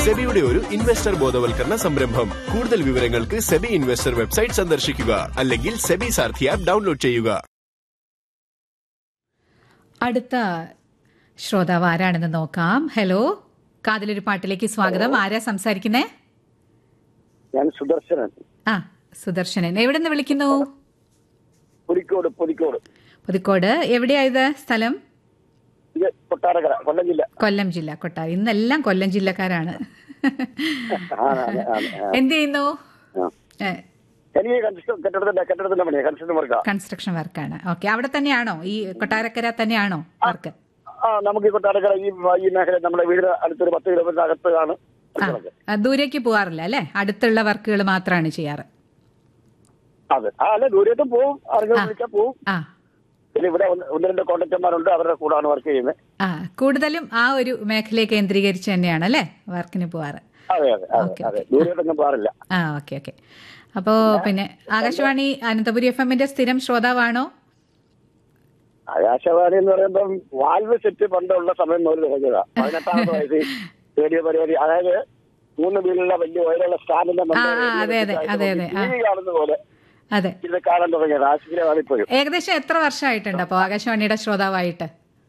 സെബിയുടെ ഒരു ഇൻവെസ്റ്റർ ബോധവൽക്കരണ സംരംഭം കൂടുതൽ വിവരങ്ങൾക്ക് സെബി ഇൻവെസ്റ്റർ വെബ്സൈറ്റ് സന്ദർശിക്കുക അല്ലെങ്കിൽ സെബി സാർഥി ആപ്പ് ഡൗൺലോഡ് ചെയ്യുക അടുത്ത ശ്രോതാവ് ആരാണെന്ന് നോക്കാം ഹലോ കാതിലൊരു പാട്ടിലേക്ക് സ്വാഗതം ആരാ സംസാരിക്കുന്നേ ഞാൻ സുദർശനൻ ആ സുദർശനൻ എവിടെ നിന്ന് വിളിക്കുന്നു പുലിക്കോട് പുലിക്കോട് പുതുക്കോട് എവിടെയായത് സ്ഥലം ഇത് കൊട്ടാരക്കര കൊല്ലം ജില്ല കൊല്ലം ജില്ല കൊട്ടാരം ഇന്നെല്ലാം കൊല്ലം ജില്ലക്കാരാണ് ആണ്, ആണ്, ആണ്, ആ. എന്ത് ചെയ്യുന്നു ആ. ഏ, എനിക്ക് കൺസ്ട്രക്ഷൻ കെട്ടിടത്തിന്റെ കെട്ടിടത്തിന്റെ പണിയാ കൺസ്ട്രക്ഷൻ വർക്കാ കൺസ്ട്രക്ഷൻ വർക്കാണ് ഓക്കെ അവിടെ തന്നെയാണോ ഈ കൊട്ടാരക്കര തന്നെയാണോ വർക്ക് ആ നമുക്ക് ഈ കൊട്ടാരക്കര ഈ ഈ മേഖല നമ്മുടെ വീടിന് അടുത്തൊരു പത്ത് കിലോമീറ്റർ അകത്താണ് ആ ആ, ദൂരേക്ക് പോവാറില്ല അല്ലേ അടുത്തുള്ള വർക്കുകൾ മാത്രമാണ് ചെയ്യാറ് അതെ ആ അല്ല ദൂരത്തും പോവും ആരെങ്കിലും വിളിച്ചാൽ പോവും ആ പിന്നെ ഇവിടെ ഒന്ന് ഒന്ന് രണ്ട് കോൺട്രാക്ടർമാരുണ്ട് അവരുടെ കൂടാണ് വർക്ക് ചെയ്യുന്നത് ആ കൂടുതലും ആ ഒരു മേഖലയെ കേന്ദ്രീകരിച്ച് തന്നെയാണ് അല്ലേ വർക്കിന് പോവാറ് അതെ അതെ അതെ ഓക്കെ, അതെ ദൂരത്തൊന്നും പോകാറില്ല ആ ഓക്കെ ഓക്കെ അപ്പോൾ പിന്നെ ആകാശവാണി അനന്തപുരി എഫ് എമ്മിന്റെ സ്ഥിരം ശ്രോതാവാണോ ആകാശവാണി എന്ന് പറയുമ്പം വാൽവ് സെറ്റ് പണ്ടുള്ള സമയം മുതൽ തുടങ്ങിയതാ പതിനെട്ടാമത് വയസ്സിൽ റേഡിയോ പരിപാടി അതായത് മൂന്ന് വീലുള്ള വലിയ ഉയരമുള്ള സ്റ്റാൻഡിന്റെ ആ, ആ, അതെ, അതെ, അതെ, അതെ, ആ. ടി വി കാണുന്ന പോലെ അതെ ഇത് കാണാൻ തുടങ്ങിയത് ആശുപത്രിയാണ് ഇപ്പോഴും ഏകദേശം എത്ര വർഷമായിട്ടുണ്ട് അപ്പോൾ ആകാശവാണിയുടെ ശ്രോതാവായിട്ട്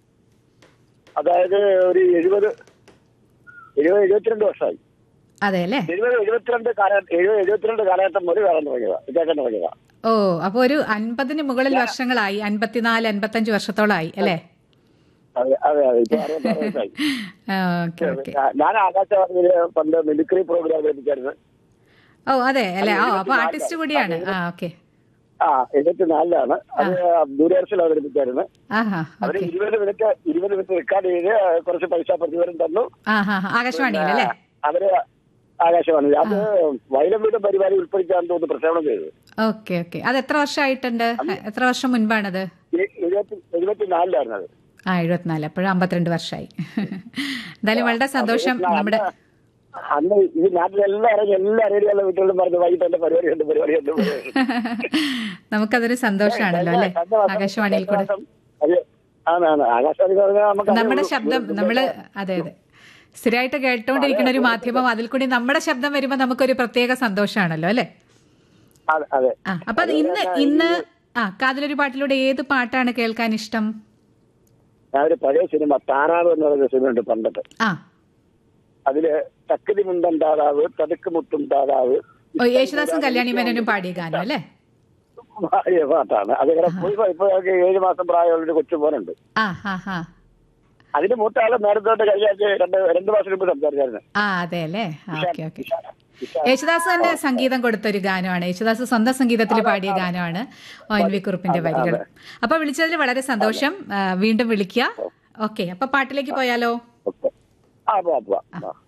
അതായത് ഒരു എഴുപത് എഴുപത് എഴുപത്തിരണ്ട് വർഷമായി അതെ അല്ലേ എഴുപത് എഴുപത്തിരണ്ട് കാലഘട്ടം എഴുപത് എഴുപത്തിരണ്ട് കാലഘട്ടം മുതൽ കാണാൻ തുടങ്ങിയതാ കേൾക്കാൻ തുടങ്ങിയതാ ഓ അപ്പോൾ ഒരു അൻപതിന് മുകളിൽ വർഷങ്ങളായി അൻപത്തിനാല് അൻപത്തഞ്ച് വർഷത്തോളമായി അല്ലേ അതെ അതെ അതെ ഇപ്പൊ അറുപത്താറ് വയസ്സായി ഓക്കെ ഓക്കെ ഞാ- ഞാൻ ആകാശവാണിയില് പണ്ട് മിമിക്രി പ്രോഗ്രാം ലഭിച്ചായിരുന്നു ഓ അതെ അല്ലേ ഓ അപ്പോൾ ആർട്ടിസ്റ്റ് കൂടിയാണ് ആ ഓക്കെ ആ എഴുപത്തിനാലിലാണ് അത് ദൂരദർശനിൽ അവതരിപ്പിച്ചായിരുന്നു ആഹാ അവര് ഓക്കെ ഇരുപത് മിനിറ്റ് ഇരുപത് മിനിറ്റ് റെക്കോർഡ് ചെയ്ത് കുറച്ച് പൈസ പ്രതിഫലം തന്നു ആ ഹാ ആകാശവാണിയിൽ അല്ലേ അവര് ആകാശവാണി അത് വയലം വീട് പരിപാടി ഉൾപ്പെടുത്താൻ തോന്നുന്നു പ്രക്ഷേപണം ചെയ്തത് ഓക്കെ ഓക്കെ അത് എത്ര വർഷമായിട്ടുണ്ട് എത്ര വർഷം മുൻപാണത് ഈ എഴുപത്തി എഴുപത്തിനാലിലായിരുന്നു അത് ആ എഴുപത്തിനാല് അപ്പോഴും അമ്പത്തിരണ്ട് വർഷമായി എന്തായാലും വളരെ സന്തോഷം നമ്മുടെ അന്ന് ഈ നാട്ടിലെല്ലാവരും എല്ലാ റേഡിയോയിലെ വീട്ടുകളിലും പറഞ്ഞു വൈകിട്ട് എന്റെ പരിപാടി ഉണ്ട് പരിപാടി ഉണ്ട് പരിപാടി ഉണ്ട്." നമുക്കതൊരു സന്തോഷമാണല്ലോ അല്ലേ കഴിഞ്ഞ വർഷം- ആകാശവാണിയിൽ കൂടെ കഴിഞ്ഞ വർഷം അത് ആണ് ആണ് ആകാശവാണി എന്ന് പറഞ്ഞാൽ നമുക്ക് നമ്മുടെ അറിയാം, ശബ്ദം ഒരു- നമ്മള് അതെ അതെ സ്ഥിരമായിട്ട് കേട്ടോണ്ടിരിക്കുന്ന ഒരു മാധ്യമം അതിൽ കൂടി നമ്മുടെ ശബ്ദം വരുമ്പോൾ നമുക്കൊരു പ്രത്യേക സന്തോഷമാണല്ലോ അല്ലേ അതെ, അതെ ആ അപ്പൊ അത് ഇന്ന് ഇന്ന് ആ കാതിലൊരു പാട്ടിലൂടെ ഏത് പാട്ടാണ് കേൾക്കാൻ ഇഷ്ടം ഞാൻ ഒരു പഴയ സിനിമ താറാവ് എന്ന് പറയുന്ന സിനിമ ഉണ്ട് പണ്ടത്തെ ആ അതില് തക്കതി മുണ്ടൻ താറാവ് തതുക്ക് മുത്തും താറാവ് ഓ യേശുദാസും കല്യാണി മേനോനും പാടിയ ഗാനം അല്ലേ ഭാര്യ പാട്ടാണ് അതിങ്ങനെ പോയി ഇപ്പൊ ഞങ്ങൾക്ക് ഏഴ് മാസം പ്രായമുള്ള ഒരു കൊച്ചു പോലുണ്ട് ആ ഹാ ഹാ അതിന് മൂത്ത ആള് നേരത്തെ തൊട്ട് കഴിഞ്ഞ ആഴ്ച രണ്ട് രണ്ട് മാസം മുമ്പ് സംസാരിച്ചായിരുന്നു ആ അതെ അല്ലേ ഓക്കെ ഓക്കെ യേശുദാസ് തന്നെ സംഗീതം കൊടുത്തൊരു ഗാനമാണ് യേശുദാസ് സ്വന്തം സംഗീതത്തിൽ പാടിയ ഗാനമാണ് ഒ എൻ വി കുറുപ്പിന്റെ വരികൾ അപ്പൊ വിളിച്ചതിൽ വളരെ സന്തോഷം ആ, വീണ്ടും വിളിക്കുക ഓക്കെ അപ്പൊ പാട്ടിലേക്ക് പോയാലോ ഓക്കെ ആ പോവാം പോവാം ആ